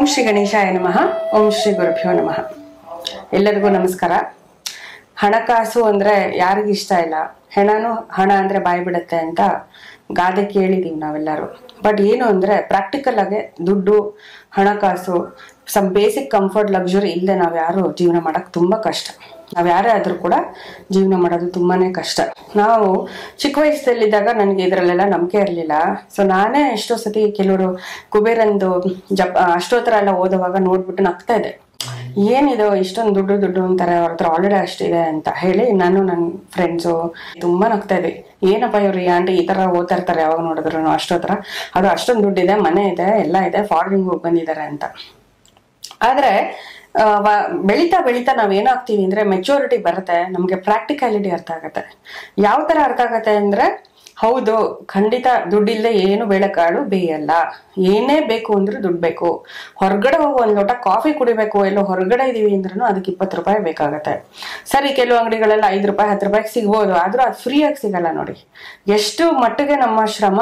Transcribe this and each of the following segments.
ಶ್ರೀ ಗಣೇಶಾಯ ನಮಃ ಓಂ ಶ್ರೀ ಗುರುಭ್ಯೋ ನಮಃ ಎಲ್ಲರಿಗೂ ನಮಸ್ಕಾರ ಹಣಕಾಸು ಅಂದ್ರೆ ಯಾರಿಗೂ ಇಷ್ಟ ಇಲ್ಲ ಹೆಣನು ಹಣ ಅಂದ್ರೆ ಬಾಯಿ ಬಿಡುತ್ತೆ ಅಂತ ಗಾದೆ ಕೇಳಿದೀವಿ ನಾವೆಲ್ಲರೂ ಬಟ್ ಏನು ಅಂದ್ರೆ ಪ್ರಾಕ್ಟಿಕಲ್ ಆಗಿ ದುಡ್ಡು ಹಣಕಾಸು ಸಮ್ ಬೇಸಿಕ್ ಕಂಫರ್ಟ್ ಲಕ್ಸುರಿ ಇಲ್ಲದೆ ನಾವು ಯಾರು ಜೀವನ ಮಾಡಕ್ ತುಂಬಾ ಕಷ್ಟ ನಾವ್ ಯಾರೇ ಆದ್ರೂ ಕೂಡ ಜೀವನ ಮಾಡೋದು ತುಂಬಾನೇ ಕಷ್ಟ ನಾವು ಚಿಕ್ಕ ವಯಸ್ಸಲ್ಲಿದ್ದಾಗ ನನಗೆ ಇದರಲ್ಲೆಲ್ಲ ನಂಬಿಕೆ ಇರಲಿಲ್ಲ ಸೊ ನಾನೇ ಎಷ್ಟೋ ಸತಿ ಕೆಲವರು ಕುಬೇರಂದು ಜಪ್ ಅಷ್ಟೋತ್ತರ ಎಲ್ಲ ಓದುವಾಗ ನೋಡ್ಬಿಟ್ಟು ನಗ್ತಾ ಇದ್ದೆ ಏನಿದು ಇಷ್ಟೊಂದು ದುಡ್ಡು ದುಡ್ಡು ಅಂತಾರೆ ಅವ್ರ ಹತ್ರ ಆಲ್ರೆಡಿ ಅಷ್ಟಿದೆ ಅಂತ ಹೇಳಿ ನಾನು ನನ್ನ ಫ್ರೆಂಡ್ಸು ತುಂಬಾ ನಗ್ತಾ ಇದ್ವಿ ಏನಪ್ಪ ಇವ್ರು ಈ ಆಂಟಿ ಈ ತರ ಓದ್ತಾ ಇರ್ತಾರೆ ಯಾವಾಗ ನೋಡಿದ್ರು ಅಷ್ಟೋತ್ರ ಅದು ಅಷ್ಟೊಂದು ದುಡ್ಡಿದೆ ಮನೆ ಇದೆ ಎಲ್ಲ ಇದೆ ಫಾರಿನಿಂಗ್ ಹೋಗಿ ಬಂದಿದ್ದಾರೆ ಅಂತ ಆದ್ರೆ ಆ, ವ- ಬೆಳೀತಾ ಬೆಳೀತಾ ನಾವ್ ಏನಾಗ್ತೀವಿ ಅಂದ್ರೆ ಮೆಚೂರಿಟಿ ಬರುತ್ತೆ ನಮ್ಗೆ ಪ್ರಾಕ್ಟಿಕಾಲಿಟಿ ಅರ್ಥ ಆಗತ್ತೆ ಯಾವ ತರ ಅರ್ಥ ಆಗತ್ತೆ ಅಂದ್ರೆ ಹೌದು ಖಂಡಿತ ದುಡ್ಡಿಲ್ಲದೆ ಏನು ಬೇಳೆಕಾಳು ಬೇಯಲ್ಲ ಏನೇ ಬೇಕು ಅಂದ್ರೂ ದುಡ್ಡು ಬೇಕು ಹೊರಗಡೆ ಹೋಗಿ ಒಂದ್ ಲೋಟ ಕಾಫಿ ಕುಡಿಬೇಕು ಎಲ್ಲೋ ಹೊರಗಡೆ ಇದೀವಿ ಅಂದ್ರೂ ಅದಕ್ಕೆ ಇಪ್ಪತ್ತು ರೂಪಾಯಿ ಬೇಕಾಗತ್ತೆ ಸರಿ ಕೆಲವು ಅಂಗಡಿಗಳೆಲ್ಲ ಐದು ರೂಪಾಯಿ ಹತ್ತು ರೂಪಾಯಿಗೆ ಸಿಗ್ಬೋದು ಆದ್ರೂ ಅದು ಫ್ರೀಯಾಗಿ ಸಿಗಲ್ಲ ನೋಡಿ ಎಷ್ಟು ಮಟ್ಟಿಗೆ ನಮ್ಮ ಶ್ರಮ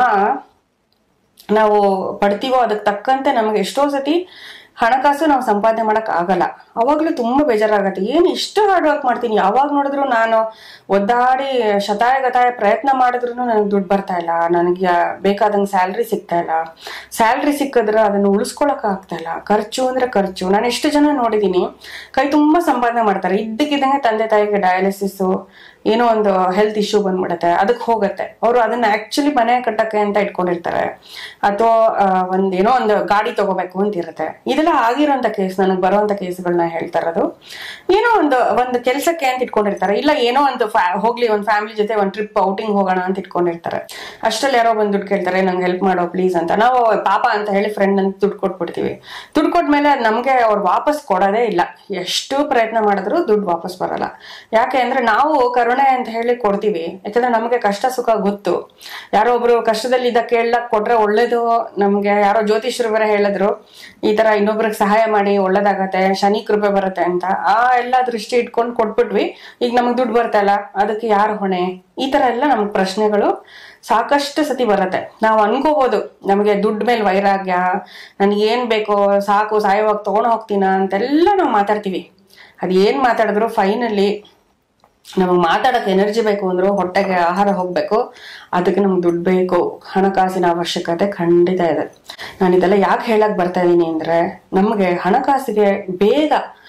ನಾವು ಪಡ್ತೀವೋ ಅದಕ್ಕೆ ತಕ್ಕಂತೆ ನಮಗೆ ಎಷ್ಟೋ ಸತಿ ಹಣಕಾಸು ನಾವು ಸಂಪಾದನೆ ಮಾಡಕ್ ಆಗಲ್ಲ ಅವಾಗ್ಲೂ ತುಂಬಾ ಬೇಜಾರಾಗತ್ತೆ ಏನ್ ಇಷ್ಟು ಹಾರ್ಡ್ ವರ್ಕ್ ಮಾಡ್ತೀನಿ ಯಾವಾಗ ನೋಡಿದ್ರು ನಾನು ಒದ್ದಾಡಿ ಶತಾಯ ಗತಾಯ ಪ್ರಯತ್ನ ಮಾಡಿದ್ರು ನನಗೆ ದುಡ್ಡು ಬರ್ತಾ ಇಲ್ಲ ನನಗೆ ಬೇಕಾದಂಗೆ ಸ್ಯಾಲ್ರಿ ಸಿಗ್ತಾ ಇಲ್ಲ ಸ್ಯಾಲ್ರಿ ಸಿಕ್ಕಿದ್ರೆ ಅದನ್ನು ಉಳಿಸ್ಕೊಳಕ್ ಆಗ್ತಾ ಇಲ್ಲ ಖರ್ಚು ಅಂದ್ರೆ ಖರ್ಚು ನಾನು ಎಷ್ಟು ಜನ ನೋಡಿದೀನಿ ಕೈ ತುಂಬಾ ಸಂಪಾದನೆ ಮಾಡ್ತಾರೆ ಇದ್ದಕ್ಕಿದ್ದಂಗೆ ತಂದೆ ತಾಯಿಗೆ ಡಯಾಲಿಸಿಸ್ ಏನೋ ಒಂದು ಹೆಲ್ತ್ ಇಶ್ಯೂ ಬಂದ್ಬಿಡುತ್ತೆ ಅದಕ್ಕೆ ಹೋಗುತ್ತೆ ಅವರು ಅದನ್ನ ಆಕ್ಚುಲಿ ಮನೆ ಕಟ್ಟಕ್ಕೆ ಅಂತ ಇಟ್ಕೊಂಡಿರ್ತಾರೆ ಅಥವಾ ಒಂದ್ ಏನೋ ಒಂದು ಗಾಡಿ ತಗೋಬೇಕು ಅಂತ ಇರುತ್ತೆ ಇದೆಲ್ಲ ಆಗಿರೋಂಥ ಕೇಸ್ ನನಗೆ ಬರುವಂತ ಕೇಸ್ಗಳನ್ನ ಹೇಳ್ತಾ ಇರೋದು ಏನೋ ಒಂದು ಒಂದು ಕೆಲಸಕ್ಕೆ ಅಂತ ಇಟ್ಕೊಂಡಿರ್ತಾರೆ ಇಲ್ಲ ಏನೋ ಒಂದು ಫ್ಯಾ- ಹೋಗ್ಲಿ ಒಂದು ಫ್ಯಾಮಿಲಿ ಜೊತೆ ಒಂದು ಟ್ರಿಪ್ ಔಟಿಂಗ್ ಹೋಗೋಣ ಅಂತ ಇಟ್ಕೊಂಡಿರ್ತಾರೆ ಅಷ್ಟ್ರಲ್ಲಿ ಯಾರೋ ಬಂದು ದುಡ್ಡು ಕೇಳ್ತಾರೆ ನಂಗೆ ಹೆಲ್ಪ್ ಮಾಡೋ ಪ್ಲೀಸ್ ಅಂತ ನಾವು ಪಾಪ ಅಂತ ಹೇಳಿ ಫ್ರೆಂಡ್ ಅಂತ ದುಡ್ಡು ಕೊಟ್ಬಿಡ್ತೀವಿ ದುಡ್ಡು ಕೊಟ್ಮೇಲೆ ನಮಗೆ ಅವ್ರು ವಾಪಸ್ ಕೊಡೋದೇ ಇಲ್ಲ ಎಷ್ಟು ಪ್ರಯತ್ನ ಮಾಡಿದ್ರು ದುಡ್ಡು ವಾಪಸ್ ಬರಲ್ಲ ಯಾಕೆ ಅಂದ್ರೆ ನಾವು ಕರುಣೆ ಅಂತ ಹೇಳಿ ಕೊಡ್ತೀವಿ ಯಾಕಂದ್ರೆ ನಮಗೆ ಕಷ್ಟ ಸುಖ ಗೊತ್ತು ಯಾರೋ ಒಬ್ರು ಕಷ್ಟದಲ್ಲಿ ಇದ್ದ ಕೇಳಕ್ ಕೊಟ್ರೆ ಒಳ್ಳೇದು ನಮ್ಗೆ ಯಾರೋ ಜ್ಯೋತಿಷ್ಯರು ಬೇರೆ ಹೇಳಿದ್ರು ಈ ತರ ಇನ್ನೊಬ್ರಿಗೆ ಸಹಾಯ ಮಾಡಿ ಒಳ್ಳೇದಾಗತ್ತೆ ಶನಿ ಕೃಪೆ ಬರುತ್ತೆ ಅಂತ ಆ ಎಲ್ಲ ದೃಷ್ಟಿ ಇಟ್ಕೊಂಡು ಕೊಟ್ಬಿಟ್ವಿ ಈಗ ನಮಗ್ ದುಡ್ಡು ಬರ್ತಲ್ಲ ಅದಕ್ಕೆ ಯಾರು ಹೊಣೆ ಈ ತರ ಎಲ್ಲ ನಮ್ಗೆ ಪ್ರಶ್ನೆಗಳು ಸಾಕಷ್ಟು ಸತಿ ಬರುತ್ತೆ ನಾವು ಅನ್ಕೋಬಹುದು ನಮಗೆ ದುಡ್ಡು ಮೇಲೆ ವೈರಾಗ್ಯ ನನಗೆ ಏನ್ ಬೇಕೋ ಸಾಕು ಸಾಯವಾಗ ತಗೊಂಡು ಹೋಗ್ತೀನ ಅಂತೆಲ್ಲ ನಾವು ಮಾತಾಡ್ತೀವಿ ಅದ್ ಏನ್ ಮಾತಾಡಿದ್ರು ಫೈನಲಿ ನಮಗೆ ಮಾತಾಡಕ್ಕೆ ಎನರ್ಜಿ ಬೇಕು ಅಂದ್ರು ಹೊಟ್ಟೆಗೆ ಆಹಾರ ಹೋಗ್ಬೇಕು ಅದಕ್ಕೆ ನಮ್ಗೆ ದುಡ್ಡು ಬೇಕು ಹಣಕಾಸಿನ ಅವಶ್ಯಕತೆ ಖಂಡಿತ ಇದೆ ನಾನು ಇದೆಲ್ಲ ಯಾಕೆ ಹೇಳಕ್ ಬರ್ತಾ ಇದ್ದೀನಿ ಅಂದ್ರೆ ನಮಗೆ ಹಣಕಾಸಿಗೆ ಬೇಗ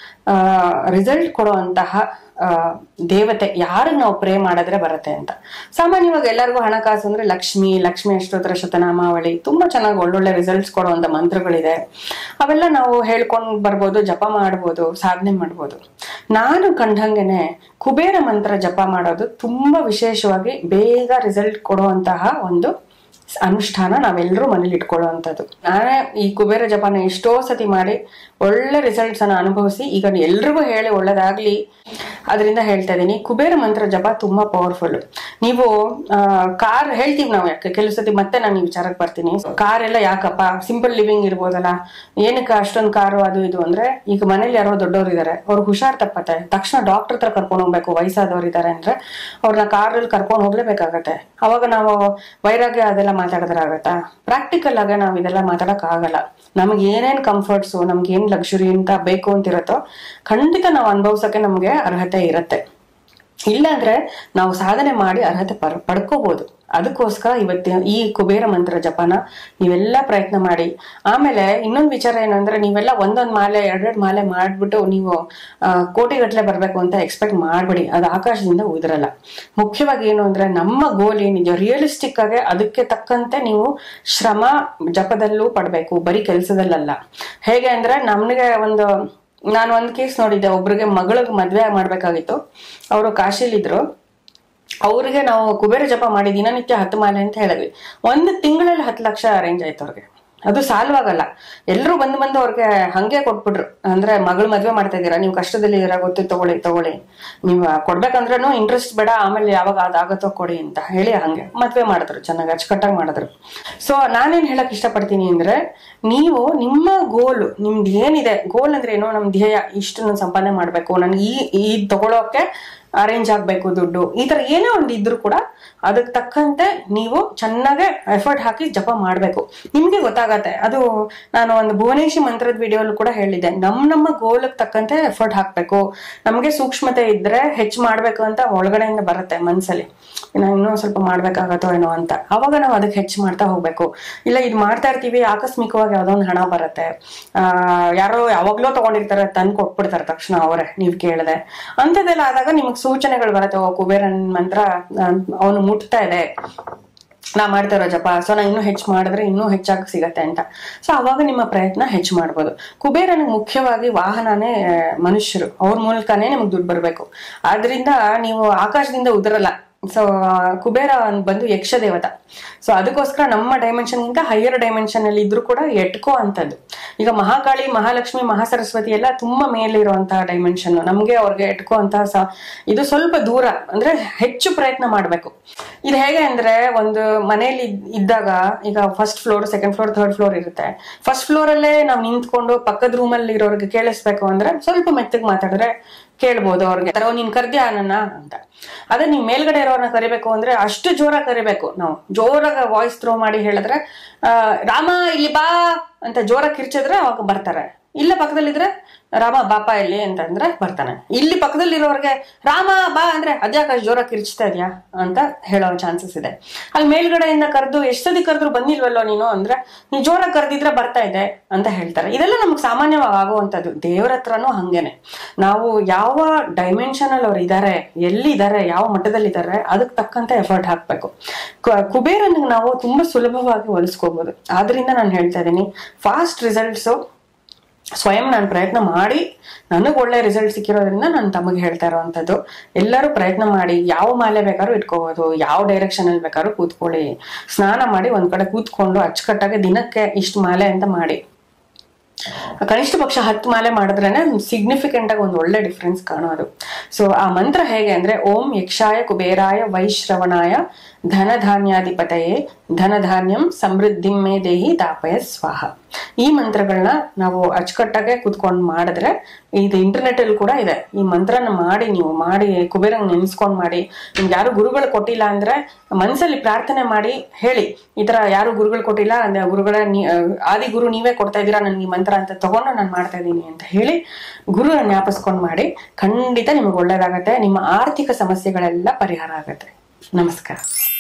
ರಿಸಲ್ಟ್ ಕೊಡುವಂತಹ ಆ, ದೇವತೆ ಯಾರಿಗೆ ನಾವು ಪ್ರೇ ಮಾಡಿದ್ರೆ ಬರುತ್ತೆ ಅಂತ ಸಾಮಾನ್ಯವಾಗಿ ಎಲ್ಲರಿಗೂ ಹಣಕಾಸು ಅಂದ್ರೆ ಲಕ್ಷ್ಮಿ ಲಕ್ಷ್ಮಿ ಅಷ್ಟೋತ್ತರ ಶತನಾಮಾವಳಿ ತುಂಬಾ ಚೆನ್ನಾಗಿ ಒಳ್ಳೊಳ್ಳೆ ರಿಸಲ್ಟ್ಸ್ ಕೊಡುವಂತ ಮಂತ್ರಗಳಿದೆ ಅವೆಲ್ಲ ನಾವು ಹೇಳ್ಕೊಂಡು ಬರ್ಬೋದು ಜಪ ಮಾಡ್ಬೋದು ಸಾಧನೆ ಮಾಡ್ಬೋದು ನಾನು ಕಂಡಂಗೆನೆ ಕುಬೇರ ಮಂತ್ರ ಜಪ ಮಾಡೋದು ತುಂಬಾ ವಿಶೇಷವಾಗಿ ಬೇಗ ರಿಸಲ್ಟ್ ಕೊಡುವಂತಹ ಒಂದು ಅನುಷ್ಠಾನ ನಾವೆಲ್ಲರೂ ಮನೇಲಿ ಇಟ್ಕೊಳ್ಳುವಂಥದ್ದು ನಾನೇ ಈ ಕುಬೇರ ಜಪನ ಎಷ್ಟೋ ಸತಿ ಮಾಡಿ ಒಳ್ಳೆ ರಿಸಲ್ಟ್ಸ್ ಅನ್ನ ಅನುಭವಿಸಿ ಈಗ ಎಲ್ರಿಗೂ ಹೇಳಿ ಒಳ್ಳೇದಾಗ್ಲಿ ಅದರಿಂದ ಹೇಳ್ತಾ ಇದ್ದೀನಿ ಕುಬೇರ ಮಂತ್ರ ಜಪ ತುಂಬಾ ಪವರ್ಫುಲ್ ನೀವು ಕಾರ್ ಹೇಳ್ತೀವಿ ನಾವು ಯಾಕೆ ಕೆಲವು ಸತಿ ಮತ್ತೆ ನಾನು ಈ ವಿಚಾರಕ್ಕೆ ಬರ್ತೀನಿ ಕಾರ್ ಎಲ್ಲ ಯಾಕಪ್ಪ ಸಿಂಪಲ್ ಲಿವಿಂಗ್ ಇರ್ಬೋದಲ್ಲ ಏನಕ್ಕೆ ಅಷ್ಟೊಂದು ಕಾರು ಅದು ಇದು ಅಂದ್ರೆ ಈಗ ಮನೇಲಿ ಯಾರೋ ದೊಡ್ಡವ್ರು ಇದಾರೆ ಅವ್ರಿಗೆ ಹುಷಾರ್ ತಪ್ಪತ್ತೆ ತಕ್ಷಣ ಡಾಕ್ಟರ್ ಹತ್ರ ಕರ್ಕೊಂಡು ಹೋಗ್ಬೇಕು ವಯಸ್ಸಾದವ್ರು ಇದಾರೆ ಅಂದ್ರೆ ಅವ್ರನ್ನ ಕಾರಲ್ಲಿ ಕರ್ಕೊಂಡು ಹೋಗ್ಲೇಬೇಕಾಗತ್ತೆ ಅವಾಗ ನಾವು ವೈರಾಗ್ಯ ಅದೆಲ್ಲ ಮಾತಾಡಿದ್ರೆ ಆಗತ್ತಾ ಪ್ರಾಕ್ಟಿಕಲ್ ಆಗಿ ನಾವು ಇದೆಲ್ಲ ಮಾತಾಡಕ್ ಆಗಲ್ಲ ನಮ್ಗೆ ಏನೇನ್ ಕಂಫರ್ಟ್ಸು ನಮ್ಗೆ ಏನ್ ಲಕ್ಸುರಿ ಅಂತ ಬೇಕು ಅಂತಿರತ್ತೋ ಖಂಡಿತ ನಾವು ಅನುಭವಿಸಕ್ಕೆ ನಮ್ಗೆ ಅರ್ಹತೆ ಇರತ್ತೆ ಇಲ್ಲಾಂದ್ರೆ ನಾವು ಸಾಧನೆ ಮಾಡಿ ಅರ್ಹತೆ ಪರ್ ಪಡ್ಕೋಬಹುದು ಅದಕ್ಕೋಸ್ಕರ ಇವತ್ತಿನ ಈ ಕುಬೇರ ಮಂತ್ರ ಜಪನ ನೀವೆಲ್ಲ ಪ್ರಯತ್ನ ಮಾಡಿ ಆಮೇಲೆ ಇನ್ನೊಂದು ವಿಚಾರ ಏನಂದ್ರೆ ನೀವೆಲ್ಲ ಒಂದೊಂದ್ ಮಾಲೆ ಎರಡೆರಡು ಮಾಲೆ ಮಾಡ್ಬಿಟ್ಟು ನೀವು ಆ, ಕೋಟಿಗಟ್ಲೆ ಬರ್ಬೇಕು ಅಂತ ಎಕ್ಸ್ಪೆಕ್ಟ್ ಮಾಡ್ಬೇಡಿ ಅದು ಆಕಾಶದಿಂದ ಉದುರಲ್ಲ ಮುಖ್ಯವಾಗಿ ಏನು ಅಂದ್ರೆ ನಮ್ಮ ಗೋಲ್ ಏನಿದೆಯೋ ರಿಯಲಿಸ್ಟಿಕ್ ಆಗಿ ಅದಕ್ಕೆ ತಕ್ಕಂತೆ ನೀವು ಶ್ರಮ ಜಪದಲ್ಲೂ ಪಡ್ಬೇಕು ಬರೀ ಕೆಲಸದಲ್ಲಲ್ಲ ಹೇಗೆ ಅಂದ್ರೆ ನಮ್ಗೆ ಒಂದು ನಾನು ಒಂದ್ ಕೇಸ್ ನೋಡಿದ್ದೆ ಒಬ್ರಿಗೆ ಮಗಳಿಗೆ ಮದ್ವೆ ಮಾಡ್ಬೇಕಾಗಿತ್ತು ಅವರು ಕಾಶಿಲಿದ್ರು ಅವ್ರಿಗೆ ನಾವು ಕುಬೇರ ಜಪ ಮಾಡಿ ದಿನನಿತ್ಯ ಹತ್ತು ಮಾಲೆ ಅಂತ ಹೇಳಿದ್ವಿ ಒಂದು ತಿಂಗಳಲ್ಲಿ ಹತ್ತು ಲಕ್ಷ ಅರೇಂಜ್ ಆಯ್ತು ಅವ್ರಿಗೆ ಅದು ಸಾಲ್ವಾಗಲ್ಲ ಎಲ್ಲರೂ ಬಂದು ಬಂದು ಅವ್ರಿಗೆ ಹಂಗೆ ಕೊಟ್ಬಿಟ್ರು ಅಂದ್ರೆ ಮಗಳು ಮದ್ವೆ ಮಾಡ್ತಾ ಇದ್ದೀರಾ ನೀವು ಕಷ್ಟದಲ್ಲಿ ಇದ್ದೀರಾ ಗೊತ್ತು ತಗೊಳ್ಳಿ ತಗೊಳ್ಳಿ ನೀವು ಕೊಡ್ಬೇಕಂದ್ರೂ ಇಂಟ್ರೆಸ್ಟ್ ಬೇಡ ಆಮೇಲೆ ಯಾವಾಗ ಅದಾಗತ್ತೋ ಕೊಡಿ ಅಂತ ಹೇಳಿ ಹಂಗೆ ಮದ್ವೆ ಮಾಡಿದ್ರು ಚೆನ್ನಾಗಿ ಅಚ್ಚುಕಟ್ಟಾಗಿ ಮಾಡಿದ್ರು ಸೊ ನಾನೇನ್ ಹೇಳಕ್ ಇಷ್ಟಪಡ್ತೀನಿ ಅಂದ್ರೆ ನೀವು ನಿಮ್ಮ ಗೋಲು ನಿಮ್ದು ಏನಿದೆ ಗೋಲ್ ಅಂದ್ರೆ ಏನೋ ನಮ್ ಧ್ಯೇಯ ಇಷ್ಟು ನಾನು ಸಂಪಾದನೆ ಮಾಡ್ಬೇಕು ನನ್ಗೆ ಈ ಈ ತಗೊಳೋಕೆ ಅರೇಂಜ್ ಆಗ್ಬೇಕು ದುಡ್ಡು ಈ ತರ ಏನೇ ಒಂದು ಇದ್ರು ಕೂಡ ಅದಕ್ಕೆ ತಕ್ಕಂತೆ ನೀವು ಚೆನ್ನಾಗೆ ಎಫರ್ಟ್ ಹಾಕಿ ಜಪ ಮಾಡ್ಬೇಕು ನಿಮ್ಗೆ ಗೊತ್ತಾಗತ್ತೆ ಅದು ನಾನು ಒಂದು ಭುವನೇಶಿ ಮಂತ್ರದ ವಿಡಿಯೋಲು ಕೂಡ ಹೇಳಿದ್ದೆ ನಮ್ ನಮ್ಮ ಗೋಲ್ಗೆ ತಕ್ಕಂತೆ ಎಫರ್ಟ್ ಹಾಕ್ಬೇಕು ನಮ್ಗೆ ಸೂಕ್ಷ್ಮತೆ ಇದ್ರೆ ಹೆಚ್ಚು ಮಾಡ್ಬೇಕು ಅಂತ ಒಳಗಡೆಯಿಂದ ಬರುತ್ತೆ ಮನ್ಸಲ್ಲಿ ನಾವು ಇನ್ನೂ ಸ್ವಲ್ಪ ಮಾಡ್ಬೇಕಾಗತ್ತೋ ಏನೋ ಅಂತ ಅವಾಗ ನಾವು ಅದಕ್ಕೆ ಹೆಚ್ಚು ಮಾಡ್ತಾ ಹೋಗ್ಬೇಕು ಇಲ್ಲ ಇದು ಮಾಡ್ತಾ ಇರ್ತೀವಿ ಆಕಸ್ಮಿಕವಾಗಿ ಯಾವ್ದೋ ಒಂದು ಹಣ ಬರುತ್ತೆ ಆ ಯಾರೋ ಯಾವಾಗ್ಲೋ ತಗೊಂಡಿರ್ತಾರೆ ತಂದು ಕೊಟ್ಬಿಡ್ತಾರೆ ತಕ್ಷಣ ಅವರೇ ನೀವ್ ಕೇಳದೆ ಅಂಥದ್ದೆಲ್ಲ ಆದಾಗ ನಿಮ್ಗೆ ಸೂಚನೆಗಳು ಬರುತ್ತೆ ಓ ಕುಬೇರನ್ ಮಂತ್ರ ಅವನು ಮುಟ್ತಾ ಇದೆ ನಾ ಮಾಡ್ತಾ ಇರೋ ಜಪ ಸೊ ನಾ ಇನ್ನೂ ಹೆಚ್ಚು ಮಾಡಿದ್ರೆ ಇನ್ನೂ ಹೆಚ್ಚಾಗಿ ಸಿಗತ್ತೆ ಅಂತ ಸೊ ಅವಾಗ ನಿಮ್ಮ ಪ್ರಯತ್ನ ಹೆಚ್ಚು ಮಾಡ್ಬೋದು ಕುಬೇರನಿಗೆ ಮುಖ್ಯವಾಗಿ ವಾಹನನೇ ಆ, ಮನುಷ್ಯರು ಅವ್ರ ಮೂಲಕನೇ ನಿಮ್ಗೆ ದುಡ್ಡು ಬರಬೇಕು ಆದ್ರಿಂದ ನೀವು ಆಕಾಶದಿಂದ ಉದುರಲ್ಲ ಸೊ ಕುಬೇರ ಒಂದ್ ಬಂದು ಯಕ್ಷ ದೇವತ ಸೊ ಅದಕ್ಕೋಸ್ಕರ ನಮ್ಮ ಡೈಮೆನ್ಷನ್ ಗಿಂತ ಹೈಯರ್ ಡೈಮೆನ್ಷನ್ ಅಲ್ಲಿ ಇದ್ರೂ ಕೂಡ ಎಟ್ಕೋ ಅಂತದ್ದು ಈಗ ಮಹಾಕಾಳಿ ಮಹಾಲಕ್ಷ್ಮಿ ಮಹಾಸರಸ್ವತಿ ಎಲ್ಲ ತುಂಬಾ ಮೇಲೆ ಇರುವಂತಹ ಡೈಮೆನ್ಷನ್ ನಮ್ಗೆ ಅವ್ರಿಗೆ ಎಟ್ಕೋ ಅಂತ ಸ ಇದು ಸ್ವಲ್ಪ ದೂರ ಅಂದ್ರೆ ಹೆಚ್ಚು ಪ್ರಯತ್ನ ಮಾಡ್ಬೇಕು ಇದು ಹೇಗೆ ಅಂದ್ರೆ ಒಂದು ಮನೆಯಲ್ಲಿ ಇದ್- ಇದ್ದಾಗ ಈಗ first floor second floor third floor ಇರುತ್ತೆ ಫಸ್ಟ್ ಫ್ಲೋರ್ ಅಲ್ಲೇ ನಾವು ನಿಂತ್ಕೊಂಡು ಪಕ್ಕದ ರೂಮ್ ಅಲ್ಲಿ ಇರೋರ್ಗೆ ಕೇಳಿಸ್ಬೇಕು ಅಂದ್ರೆ ಸ್ವಲ್ಪ ಮೆತ್ತಗೆ ಮಾತಾಡಿದ್ರೆ ಕೇಳ್ಬೋದು ಅವ್ರಿಗೆ ತರ ನೀನ್ ಕರ್ದ್ಯಾ ನನ್ನ ಅಂತ ಅದೇ ನೀವ್ ಮೇಲ್ಗಡೆ ಇರೋರ್ನ ಕರಿಬೇಕು ಅಂದ್ರೆ ಅಷ್ಟು ಜೋರಾಗಿ ಕರಿಬೇಕು ನಾವು ಜೋರಾಗ ವಾಯ್ಸ್ ಥ್ರೋ ಮಾಡಿ ಹೇಳಿದ್ರೆ ಆ, ರಾಮ ಇಲ್ಲಿ ಬಾ ಅಂತ ಜೋರಾಗಿ ಕಿರ್ಚಿದ್ರೆ ಅವಾಗ ಬರ್ತಾರೆ ಇಲ್ಲ ಪಕ್ಕದಲ್ಲಿದ್ರೆ ರಾಮ ಬಾಪ ಇಲ್ಲಿ ಅಂತಂದ್ರೆ ಬರ್ತಾನೆ ಇಲ್ಲಿ ಪಕ್ಕದಲ್ಲಿರೋರ್ಗೆ ರಾಮ ಬಾ ಅಂದ್ರೆ ಅದ್ಯಾಕೆ ಅಷ್ಟು ಜೋರಾಗಿ ಕಿರ್ಚ್ತಾ ಇದೆಯಾ ಅಂತ ಹೇಳೋ ಚಾನ್ಸಸ್ ಇದೆ ಅಲ್ಲಿ ಮೇಲ್ಗಡೆಯಿಂದ ಕರೆದು ಎಷ್ಟದಿ ಕರೆದ್ರು ಬಂದಿಲ್ವಲ್ಲೋ ನೀನು ಅಂದ್ರೆ ನೀ ಜೋರಾಗಿ ಕರೆದಿದ್ರೆ ಬರ್ತಾ ಇದೆ ಅಂತ ಹೇಳ್ತಾರೆ ಇದೆಲ್ಲ ನಮ್ಗೆ ಸಾಮಾನ್ಯವಾಗಿ ಆಗುವಂಥದ್ದು ದೇವ್ರ ಹತ್ರನೂ ಹಂಗೇನೆ ನಾವು ಯಾವ ಡೈಮೆನ್ಷನ್ ಅಲ್ಲಿ ಅವ್ರು ಇದ್ದಾರೆ ಎಲ್ಲಿದ್ದಾರೆ ಯಾವ ಮಟ್ಟದಲ್ಲಿ ಇದ್ದಾರೆ ಅದಕ್ಕೆ ತಕ್ಕಂತೆ ಎಫರ್ಟ್ ಹಾಕ್ಬೇಕು ಕು- ಕುಬೇರನಿಗೆ ನಾವು ತುಂಬಾ ಸುಲಭವಾಗಿ ಹೋಲಿಸ್ಕೋಬಹುದು ಆದ್ರಿಂದ ನಾನು ಹೇಳ್ತಾ ಇದ್ದೀನಿ ಫಾಸ್ಟ್ ರಿಸಲ್ಟ್ಸು ಸ್ವಯಂ ನಾನು ಪ್ರಯತ್ನ ಮಾಡಿ ನನಗೆ ಒಳ್ಳೆ ರಿಸಲ್ಟ್ ಸಿಕ್ಕಿರೋದ್ರಿಂದ ನಾನು ತಮಗೆ ಹೇಳ್ತಾ ಇರೋವಂಥದ್ದು ಎಲ್ಲರೂ ಪ್ರಯತ್ನ ಮಾಡಿ ಯಾವ ಮಾಲೆ ಬೇಕಾದ್ರೂ ಇಟ್ಕೋಬಹುದು ಯಾವ ಡೈರೆಕ್ಷನ್ ಅಲ್ಲಿ ಬೇಕಾದ್ರೂ ಕೂತ್ಕೊಳ್ಳಿ ಸ್ನಾನ ಮಾಡಿ ಒಂದ್ ಕಡೆ ಕೂತ್ಕೊಂಡು ಅಚ್ಚುಕಟ್ಟಾಗಿ ದಿನಕ್ಕೆ ಇಷ್ಟು ಮಾಲೆ ಅಂತ ಮಾಡಿ ಕನಿಷ್ಠ ಪಕ್ಷ ಹತ್ತು ಮಾಲೆ ಮಾಡಿದ್ರೇನೆ ಸಿಗ್ನಿಫಿಕೆಂಟ್ ಆಗಿ ಒಂದು ಒಳ್ಳೆ ಡಿಫ್ರೆನ್ಸ್ ಕಾಣೋದು ಸೊ ಆ ಮಂತ್ರ ಹೇಗೆ ಅಂದ್ರೆ ಓಂ ಯಕ್ಷಾಯ ಕುಬೇರಾಯ ವೈಶ್ರವಣಾಯ ಧನಧಾನ್ಯಾಧಿಪತಯೇ ಧನಧಾನ್ಯಂ ಸಮೃದ್ಧಿಂ ಮೇ ದೇಹಿ ತಾಪಯ ಸ್ವಾಹ ಈ ಮಂತ್ರಗಳನ್ನ ನಾವು ಅಚ್ಚುಕಟ್ಟಾಗೆ ಕುತ್ಕೊಂಡು ಮಾಡಿದ್ರೆ ಇದು ಇಂಟರ್ನೆಟ್ ಅಲ್ಲಿ ಕೂಡ ಇದೆ ಈ ಮಂತ್ರನ ಮಾಡಿ ನೀವು ಮಾಡಿ ಕುಬೇರಂಗ್ ನೆನ್ಸ್ಕೊಂಡ್ ಮಾಡಿ ನಿಮ್ಗೆ ಯಾರು ಗುರುಗಳು ಕೊಟ್ಟಿಲ್ಲ ಅಂದ್ರೆ ಮನ್ಸಲ್ಲಿ ಪ್ರಾರ್ಥನೆ ಮಾಡಿ ಹೇಳಿ ಈ ತರ ಯಾರು ಗುರುಗಳು ಕೊಟ್ಟಿಲ್ಲ ಅಂದ್ರೆ ಗುರುಗಳ ನೀ- ಆ, ಆದಿ ಗುರು ನೀವೇ ಕೊಡ್ತಾ ಇದ್ದೀರಾ ನನ್ಗೆ ಈ ಮಂತ್ರ ಅಂತ ತಗೊಂಡು ನಾನು ಮಾಡ್ತಾ ಇದ್ದೀನಿ ಅಂತ ಹೇಳಿ ಗುರು ಜ್ಞಾಪಿಸ್ಕೊಂಡ್ ಮಾಡಿ ಖಂಡಿತ ನಿಮ್ಗೆ ಒಳ್ಳೇದಾಗತ್ತೆ ನಿಮ್ಮ ಆರ್ಥಿಕ ಸಮಸ್ಯೆಗಳೆಲ್ಲ ಪರಿಹಾರ ಆಗತ್ತೆ ನಮಸ್ಕಾರ